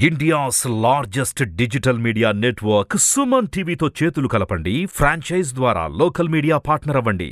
India's largest digital media network Suman టీవీతో చేతులు కలపండి ఫ్రాంచైజ్ ద్వారా లోకల్ మీడియా పార్ట్నర్ అవ్వండి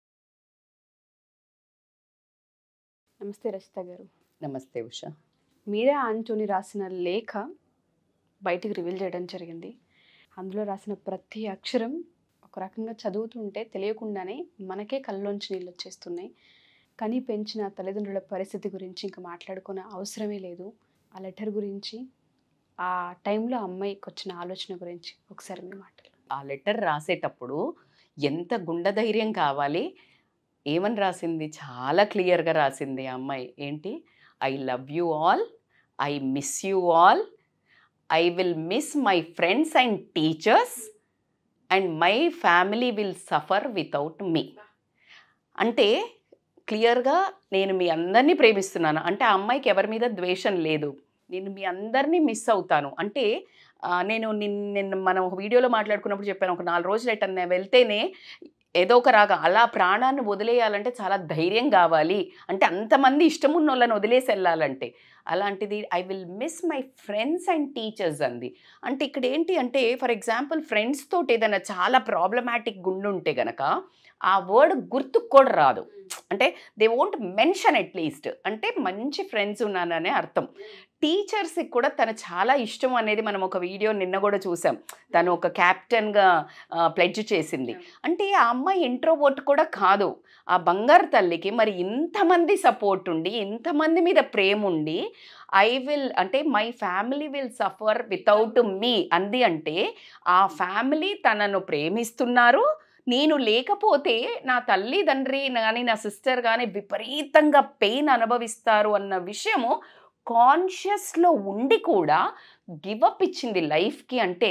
నమస్తే రచిత గారు నమస్తే ఉష మీరే ఆంటోని రాసిన లేఖ బయటికి రివీల్ చేయడం జరిగింది అందులో రాసిన ప్రతి అక్షరం ఒక రకంగా చదువుతుంటే తెలియకుండానే మనకే కళ్ళలోంచి నీళ్ళు వచ్చేస్తున్నాయి కానీ పెంచిన తల్లిదండ్రుల పరిస్థితి గురించి ఇంకా మాట్లాడుకునే అవసరమే లేదు ఆ లెటర్ గురించి ఆ టైంలో అమ్మాయికి వచ్చిన ఆలోచన గురించి ఒకసారి మీ మాటలు ఆ లెటర్ రాసేటప్పుడు ఎంత గుండె ధైర్యం కావాలి ఏమని రాసింది చాలా క్లియర్గా రాసింది ఆ అమ్మాయి ఏంటి I love you all I miss you all I will miss my friends and teachers and my family will suffer without me అంటే క్లియర్గా నేను మీ అందరినీ ప్రేమిస్తున్నాను అంటే ఆ అమ్మాయికి ఎవరి మీద ద్వేషం లేదు నేను మీ అందరినీ మిస్ అవుతాను అంటే ఆ, నేను నిన్న నిన్న మనం ఒక వీడియోలో మాట్లాడుకున్నప్పుడు చెప్పాను ఒక నాలుగు రోజులు ఎట్టన్నా వెళ్తేనే ఏదో ఒక రాగా అలా ప్రాణాన్ని వదిలేయాలంటే చాలా ధైర్యం కావాలి అంటే అంతమంది ఇష్టం ఉన్న వాళ్ళని వదిలేసి వెళ్ళాలంటే అలాంటిది I will miss my friends and teachers అంది అంటే ఇక్కడ ఏంటి అంటే ఫర్ ఎగ్జాంపుల్ ఫ్రెండ్స్ తోటి ఏదైనా చాలా ప్రాబ్లమాటిక్ గుండు ఉంటే గనక ఆ వర్డ్ గుర్తుకు కూడా రాదు అంటే దే వోంట్ మెన్షన్ అట్లీస్ట్ అంటే మంచి ఫ్రెండ్స్ ఉన్నాననే అర్థం టీచర్స్కి కూడా తను చాలా ఇష్టం అనేది మనం ఒక వీడియో నిన్న కూడా చూసాం తను ఒక క్యాప్టెన్గా ప్లెడ్జ్ చేసింది అంటే ఆ అమ్మాయి ఇంట్రోవర్ట్ కూడా కాదు ఆ బంగారు తల్లికి మరి ఇంతమంది సపోర్ట్ ఉండి ఇంతమంది మీద ప్రేమ ఉండి ఐ విల్ అంటే my family will suffer without me అంది అంటే ఆ ఫ్యామిలీ తనను ప్రేమిస్తున్నారు నేను లేకపోతే నా తల్లి తండ్రి కానీ నా సిస్టర్ కానీ విపరీతంగా పెయిన్ అనుభవిస్తారు అన్న విషయము కాన్షియస్లో ఉండి కూడా గివప్ ఇచ్చింది లైఫ్కి అంటే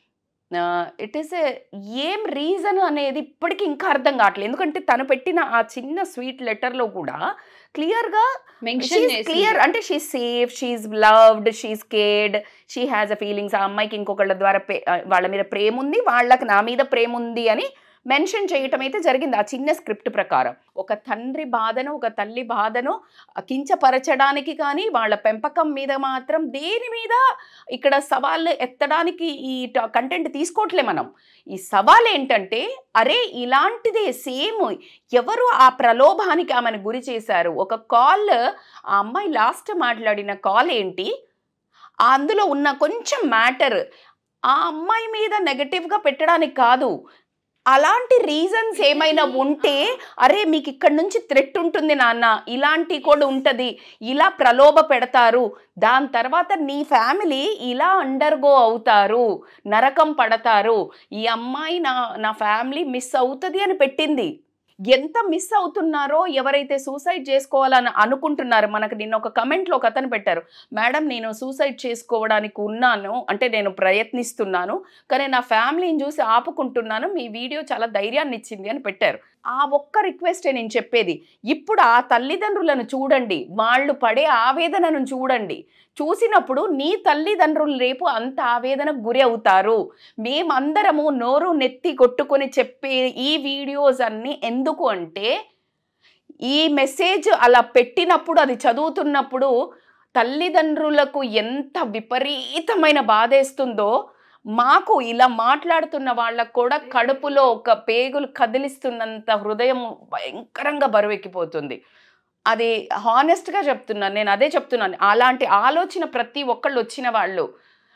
ఇట్ ఈస్ ఏం రీజన్ అనేది ఇప్పటికీ ఇంకా అర్థం కావట్లేదు ఎందుకంటే తను పెట్టిన ఆ చిన్న స్వీట్ లెటర్లో కూడా క్లియర్గా మెన్షన్ క్లియర్ అంటే she safe she loved she cared she has a feelings ఆ అమ్మాయికి ఇంకొకళ్ళ ద్వారా ప్రే- ఆ, వాళ్ళ మీద ప్రేమ ఉంది వాళ్ళకి నా మీద ప్రేమ ఉంది అని మెన్షన్ చేయటం అయితే జరిగింది ఆ చిన్న స్క్రిప్ట్ ప్రకారం ఒక తండ్రి బాధను ఒక తల్లి బాధను కించపరచడానికి కానీ వాళ్ళ పెంపకం మీద మాత్రం దేని మీద ఇక్కడ సవాళ్ళు ఎత్తడానికి ఈ కంటెంట్ తీసుకోవట్లే మనం ఈ సవాల్ ఏంటంటే అరే ఇలాంటిదే సేమ్ ఎవరు ఆ ప్రలోభానికి ఆమెను గురి చేశారు ఒక కాల్ ఆ అమ్మాయి లాస్ట్ మాట్లాడిన కాల్ ఏంటి అందులో ఉన్న కొంచెం మ్యాటర్ ఆ అమ్మాయి మీద నెగటివ్గా పెట్టడానికి కాదు అలాంటి రీజన్స్ ఏమైనా ఉంటే అరే మీకు ఇక్కడ నుంచి థ్రెట్ ఉంటుంది నాన్న ఇలాంటి కూడా ఉంటుంది ఇలా ప్రలోభ పెడతారు దాని తర్వాత నీ ఫ్యామిలీ ఇలా అండర్గో అవుతారు నరకం పడతారు ఈ అమ్మాయి నా నా ఫ్యామిలీ మిస్ అవుతుంది అని పెట్టింది ఎంత మిస్ అవుతున్నారో ఎవరైతే సూసైడ్ చేసుకోవాలని అనుకుంటున్నారో మనకు నిన్న ఒక కమెంట్లో ఒక అతను పెట్టారు మేడం నేను సూసైడ్ చేసుకోవడానికి ఉన్నాను అంటే నేను ప్రయత్నిస్తున్నాను కానీ నా ఫ్యామిలీని చూసి ఆపుకుంటున్నాను మీ వీడియో చాలా ధైర్యాన్ని ఇచ్చింది అని పెట్టారు ఆ ఒక్క రిక్వెస్టే నేను చెప్పేది ఇప్పుడు ఆ తల్లిదండ్రులను చూడండి వాళ్ళు పడే ఆవేదనను చూడండి చూసినప్పుడు నీ తల్లిదండ్రులు రేపు అంత ఆవేదనకు గురి అవుతారు మేమందరము నోరు నెత్తి కొట్టుకొని చెప్పే ఈ వీడియోస్ అన్నీ ఎందుకు అంటే ఈ మెసేజ్ అలా పెట్టినప్పుడు అది చదువుతున్నప్పుడు తల్లిదండ్రులకు ఎంత విపరీతమైన బాధేస్తుందో మాకు ఇలా మాట్లాడుతున్న వాళ్ళకు కూడా కడుపులో ఒక పేగులు కదిలిస్తున్నంత హృదయం భయంకరంగా బరువెక్కిపోతుంది అది హానెస్ట్గా చెప్తున్నాను నేను అదే చెప్తున్నాను అలాంటి ఆలోచన ప్రతి ఒక్కళ్ళు వచ్చిన వాళ్ళు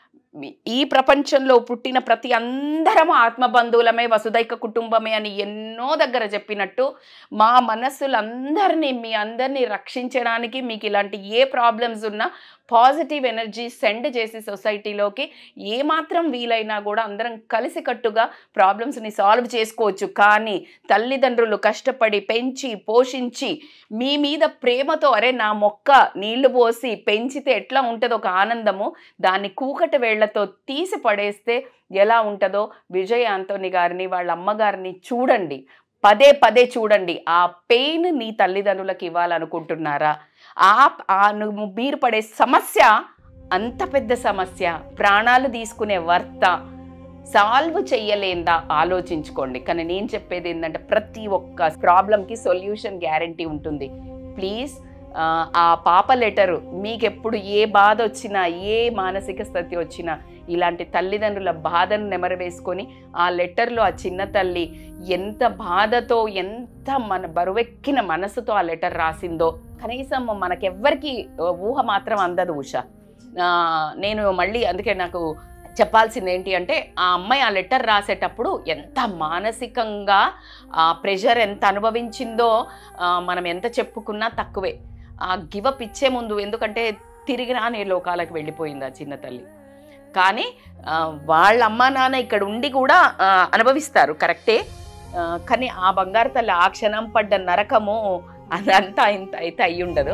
ఈ ప్రపంచంలో పుట్టిన ప్రతి అందరం ఆత్మబంధువులమే వసుదైక కుటుంబమే అని ఎన్నో దగ్గర చెప్పినట్టు మా మనస్సులందరినీ మీ అందరినీ రక్షించడానికి మీకు ఇలాంటి ఏ ప్రాబ్లమ్స్ ఉన్నా పాజిటివ్ ఎనర్జీ సెండ్ చేసి సొసైటీలోకి ఏమాత్రం వీలైనా కూడా అందరం కలిసికట్టుగా ప్రాబ్లమ్స్ని సాల్వ్ చేసుకోవచ్చు కానీ తల్లిదండ్రులు కష్టపడి పెంచి పోషించి మీ మీద ప్రేమతో అరే నా మొక్క నీళ్లు పోసి పెంచితే ఎట్లా ఉంటుందో ఒక ఆనందము దాన్ని కూకటి వేళ్లతో తీసి పడేస్తే ఎలా ఉంటుందో విజయ్ ఆంటోని గారిని వాళ్ళ అమ్మగారిని చూడండి పదే పదే చూడండి ఆ పెయిన్ నీ తల్లిదండ్రులకు ఇవ్వాలనుకుంటున్నారా ఆ ఆ నువ్వు మీరు పడే సమస్య అంత పెద్ద సమస్య ప్రాణాలు తీసుకునే వర్త సాల్వ్ చెయ్యలేందా ఆలోచించుకోండి కానీ నేను చెప్పేది ఏంటంటే ప్రతి ఒక్క ప్రాబ్లంకి సొల్యూషన్ గ్యారంటీ ఉంటుంది ప్లీజ్ ఆ, ఆ పాప లెటరు మీకెప్పుడు ఏ బాధ వచ్చినా ఏ మానసిక స్థితి వచ్చినా ఇలాంటి తల్లిదండ్రుల బాధను నెమరవేసుకొని ఆ లెటర్లో ఆ చిన్న తల్లి ఎంత బాధతో ఎంత మన బరువెక్కిన మనసుతో ఆ లెటర్ రాసిందో కనీసం మనకెవ్వరికి ఊహ మాత్రం అందదు ఉష ఆ, నేను మళ్ళీ అందుకే నాకు చెప్పాల్సింది ఏంటి అంటే ఆ అమ్మాయి ఆ లెటర్ రాసేటప్పుడు ఎంత మానసికంగా ఆ ప్రెషర్ ఎంత అనుభవించిందో ఆ, మనం ఎంత చెప్పుకున్నా తక్కువే ఆ గివప్ ఇచ్చే ముందు ఎందుకంటే తిరిగి రాని లోకాలకు వెళ్ళిపోయింది ఆ చిన్న తల్లి కానీ ఆ, వాళ్ళ అమ్మా నాన్న ఇక్కడ ఉండి కూడా ఆ, అనుభవిస్తారు కరెక్టే ఆ, కానీ ఆ బంగారు తల్లి ఆ క్షణం పడ్డ నరకము అదంతా ఇంత అయితే అయి ఉండదు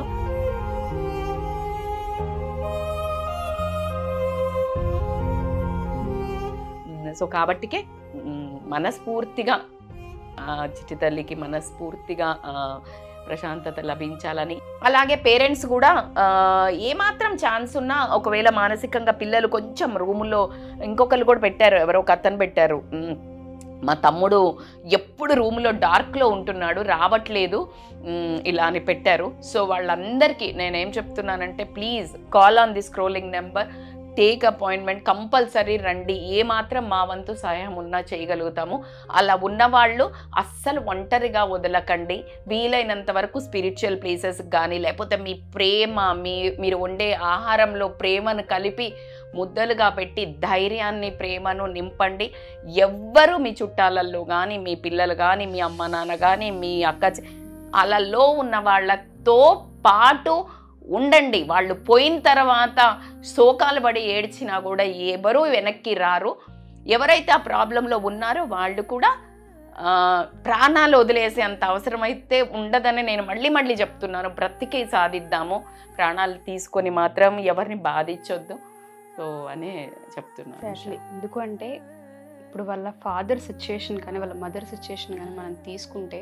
సో కాబట్టికే మ్, మనస్ఫూర్తిగా ఆ చిట్టి తల్లికి మనస్ఫూర్తిగా ఆ, ప్రశాంతత లభించాలని అలాగే పేరెంట్స్ కూడా ఆ, ఏమాత్రం ఛాన్స్ ఉన్నా ఒకవేళ మానసికంగా పిల్లలు కొంచెం రూములో ఇంకొకరు కూడా పెట్టారు ఎవరో ఒక అతను పెట్టారు మ్, మా తమ్ముడు ఎప్పుడు రూమ్లో డార్క్లో ఉంటున్నాడు రావట్లేదు మ్, ఇలా అని పెట్టారు సో వాళ్ళందరికీ నేనేం చెప్తున్నానంటే please call on the scrolling number take appointment compulsory రండి ఏ మాత్రం మా వంతు సహాయం ఉన్నా చేయగలుగుతాము అలా ఉన్నవాళ్ళు అస్సలు ఒంటరిగా వదలకండి వీలైనంత వరకు స్పిరిచువల్ ప్లేసెస్ కానీ లేకపోతే మీ ప్రేమ మీ మీరు వండే ఆహారంలో ప్రేమను కలిపి ముద్దలుగా పెట్టి ధైర్యాన్ని ప్రేమను నింపండి ఎవ్వరు మీ చుట్టాలల్లో కానీ మీ పిల్లలు కానీ మీ అమ్మ నాన్న కానీ మీ అక్క చె- అలలో ఉన్న వాళ్ళతో పాటు ఉండండి వాళ్ళు పోయిన తర్వాత శోకాలు పడి ఏడ్చినా కూడా ఎవరూ వెనక్కి రారు ఎవరైతే ఆ ప్రాబ్లంలో ఉన్నారో వాళ్ళు కూడా ఆ, ప్రాణాలు వదిలేసే అంత అవసరమైతే ఉండదని నేను మళ్ళీ మళ్ళీ చెప్తున్నాను బ్రతికి సాధిద్దాము ప్రాణాలు తీసుకొని మాత్రం ఎవరిని బాధించొద్దు సో అని చెప్తున్నాను Exactly. ఎందుకు అంటే ఇప్పుడు వాళ్ళ ఫాదర్ సిచ్యుయేషన్ కానీ వాళ్ళ మదర్ సిచ్యుయేషన్ కానీ మనం తీసుకుంటే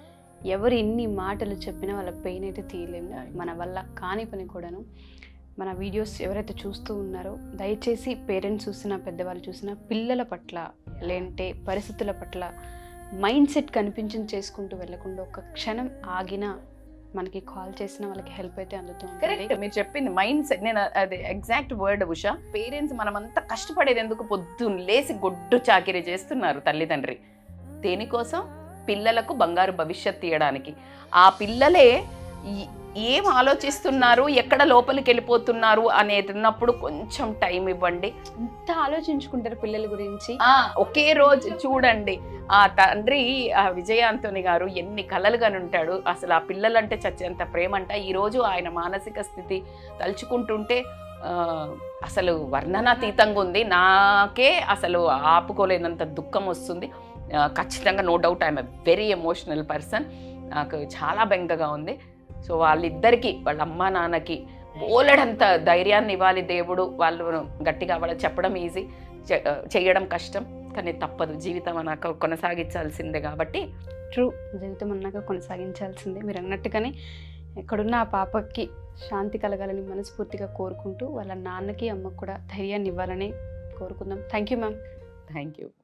ఎవరు ఎన్ని మాటలు చెప్పినా వాళ్ళ పెయిన్ అయితే తీయలేము Yeah. మన వల్ల కాని పని కూడాను మన వీడియోస్ ఎవరైతే చూస్తూ ఉన్నారో దయచేసి పేరెంట్స్ చూసినా పెద్దవాళ్ళు చూసినా పిల్లల పట్ల లేంటే పరిస్థితుల పట్ల మైండ్ సెట్ కనిపించింది చేసుకుంటూ వెళ్ళకుండా ఒక క్షణం ఆగినా మనకి కాల్ చేసిన వాళ్ళకి హెల్ప్ అయితే అందుతూ ఉంటుంది కరెక్ట్ మీరు చెప్పింది మైండ్ సెట్ నేను అది ఎగ్జాక్ట్ వర్డ్ ఉష పేరెంట్స్ మనమంతా కష్టపడేది ఎందుకు పొద్దున్న లేసి గొడ్డు చాకిరీ చేస్తున్నారు తల్లిదండ్రి దేనికోసం పిల్లలకు బంగారు భవిష్యత్ తీయడానికి ఆ పిల్లలే ఈ- ఏం ఆలోచిస్తున్నారు ఎక్కడ లోపలికి వెళ్ళిపోతున్నారు అనేది ఉన్నప్పుడు కొంచెం టైం ఇవ్వండి ఎంత ఆలోచించుకుంటారు పిల్లల గురించి ఆ ఒకే రోజు చూడండి ఆ తండ్రి ఆ విజయాంతోని గారు ఎన్ని కలలు ఉంటాడు అసలు ఆ పిల్లలంటే చచ్చేంత ప్రేమ అంట ఈ రోజు ఆయన మానసిక స్థితి తలుచుకుంటుంటే ఆ, అసలు వర్ణనాతీతంగా ఉంది నాకే అసలు ఆపుకోలేనంత దుఃఖం వస్తుంది ఆ, ఖచ్చితంగా no doubt I'm a very emotional person నాకు చాలా బెంగగా ఉంది సో వాళ్ళిద్దరికి వాళ్ళ అమ్మా నాన్నకి బోలెడంత ధైర్యాన్ని ఇవ్వాలి దేవుడు వాళ్ళు గట్టిగా వాళ్ళకి చెప్పడం ఈజీ చేయడం కష్టం కానీ తప్పదు జీవితం అన్నాక కొనసాగించాల్సిందే కాబట్టి ట్రూ జీవితం అన్నాక కొనసాగించాల్సిందే మీరు అన్నట్టుగానే ఎక్కడున్న ఆ పాపకి శాంతి కలగాలని మనస్ఫూర్తిగా కోరుకుంటూ వాళ్ళ నాన్నకి అమ్మకు కూడా ధైర్యాన్ని ఇవ్వాలని కోరుకుందాం thank you ma'am thank you